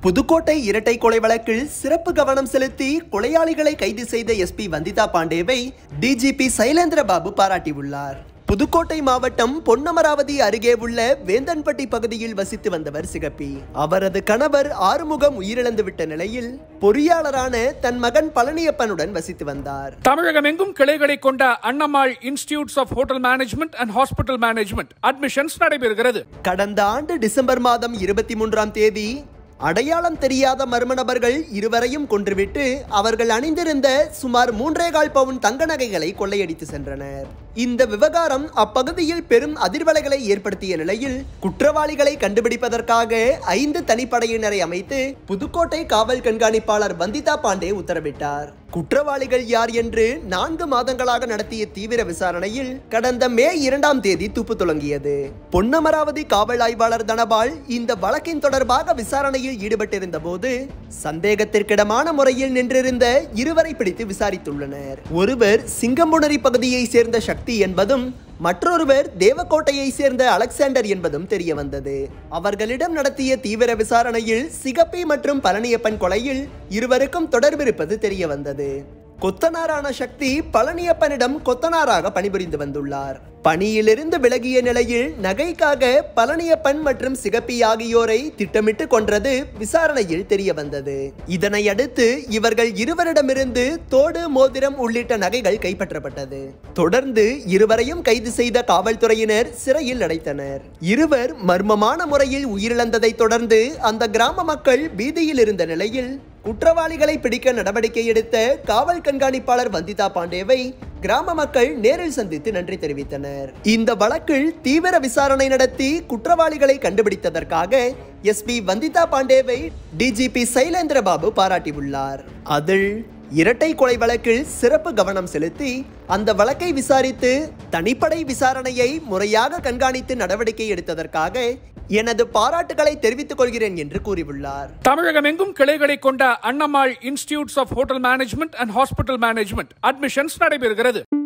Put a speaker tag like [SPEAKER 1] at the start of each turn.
[SPEAKER 1] புதுக்கோட்டை இரட்டை கொலை வழக்கில் சிறப்பு கவனம் செலுத்தி கொலையாளிகளை கைது செய்த எஸ்பி வந்திதா பாண்டேவை டிஜிபி சைலேந்திர பாபு பாராட்டியுள்ளார் புதுக்கோட்டை மாவட்டம் பொன்னமராவதி அருகே உள்ள வேந்தன்பட்டி பகுதியில் வசித்து வந்தவர் சிகப்பி அவரது கணவர் ஆறுமுகம் உயிரிழந்துவிட்ட நிலையில் பொறியாளரான தன் மகன் பழனியப்பனுடன் வசித்து வந்தார்
[SPEAKER 2] தமிழகம் எங்கும் கிளைகளை கொண்ட Annammal institutes of hotel management and hospital management admissions நடைபெறுகிறது
[SPEAKER 1] கடந்த ஆண்டு டிசம்பர் மாதம் இருபத்தி மூன்றாம் தேதி அடையாளம் தெரியாத மர்ம நபர்கள் இருவரையும் கொன்றுவிட்டு அவர்கள் அணிந்திருந்த சுமார் மூன்றே கால் பவுன் தங்க நகைகளை கொள்ளையடித்து சென்றனர் இந்த விவகாரம் அப்பகுதியில் பெரும் அதிர்வலைகளை ஏற்படுத்திய நிலையில் குற்றவாளிகளை கண்டுபிடிப்பதற்காக ஐந்து தனிப்படையினரை அமைத்து புதுக்கோட்டை காவல் கண்காணிப்பாளர் வந்திதா பாண்டே உத்தரவிட்டார் குற்றவாளிகள் யார் என்று நான்கு மாதங்களாக நடத்திய தீவிர விசாரணையில் கடந்த மே இரண்டாம் தேதி துப்பு தொடங்கியது பொன்னமராவதி காவல் ஆய்வாளர் தனபால் இந்த வழக்கின் தொடர்பாக விசாரணையில் ஈடுபட்டிருந்த போது சந்தேகத்திற்கிடமான முறையில் நின்றிருந்த இருவரை பிடித்து விசாரித்துள்ளனர் ஒருவர் சிங்கம்புணரி பகுதியை சேர்ந்த சக்தி என்பதும் மற்றொருவர் தேவக்கோட்டையை சேர்ந்த அலெக்சாண்டர் என்பதும் தெரிய வந்தது அவர்களிடம் நடத்திய தீவிர விசாரணையில் சிகப்பி மற்றும் பழனியப்பன் கொலையில் இருவருக்கும் தொடர்பிருப்பது தெரிய வந்தது கொத்தனாரான சக்தி பழனியப்பனிடம் கொத்தனாராக பணிபுரிந்து வந்துள்ளார் பணியிலிருந்து விலகிய நிலையில் நகைக்காக பழனியப்பன் மற்றும் சிகப்பி ஆகியோரை திட்டமிட்டு கொன்றது விசாரணையில் தெரிய வந்தது இதனை அடுத்து இவர்கள் இருவரிடமிருந்து தோடு மோதிரம் உள்ளிட்ட நகைகள் கைப்பற்றப்பட்டது தொடர்ந்து இருவரையும் கைது செய்த காவல்துறையினர் சிறையில் அடைத்தனர் இருவர் மர்மமான முறையில் உயிரிழந்ததை தொடர்ந்து அந்த கிராம மக்கள் பீதியில் இருந்த நிலையில் குற்றவாளிகளை பிடிக்க நடவடிக்கை எடுத்த காவல் கண்காணிப்பாளர் வந்திதா பாண்டேவை கிராம மக்கள் நேரில் சந்தித்து நன்றி தெரிவித்தனர் இந்த வழக்கில் தீவிர விசாரணை நடத்தி குற்றவாளிகளை கண்டுபிடித்ததற்காக எஸ்பி வந்திதா பாண்டேவை டிஜிபி சைலேந்திர பாபு பாராட்டியுள்ளார் அதில் இரட்டை கொலை வழக்கில் சிறப்பு கவனம் செலுத்தி அந்த வழக்கை விசாரித்து தனிப்படை விசாரணையை முறையாக கண்காணித்து நடவடிக்கை எடுத்ததற்காக எனது பாராட்டுகளை தெரிவித்துக் கொள்கிறேன் என்று கூறியுள்ளார்
[SPEAKER 2] தமிழகம் எங்கும் கிளைகளை கொண்ட Annammal institutes of hotel management and hospital management admissions நடைபெறுகிறது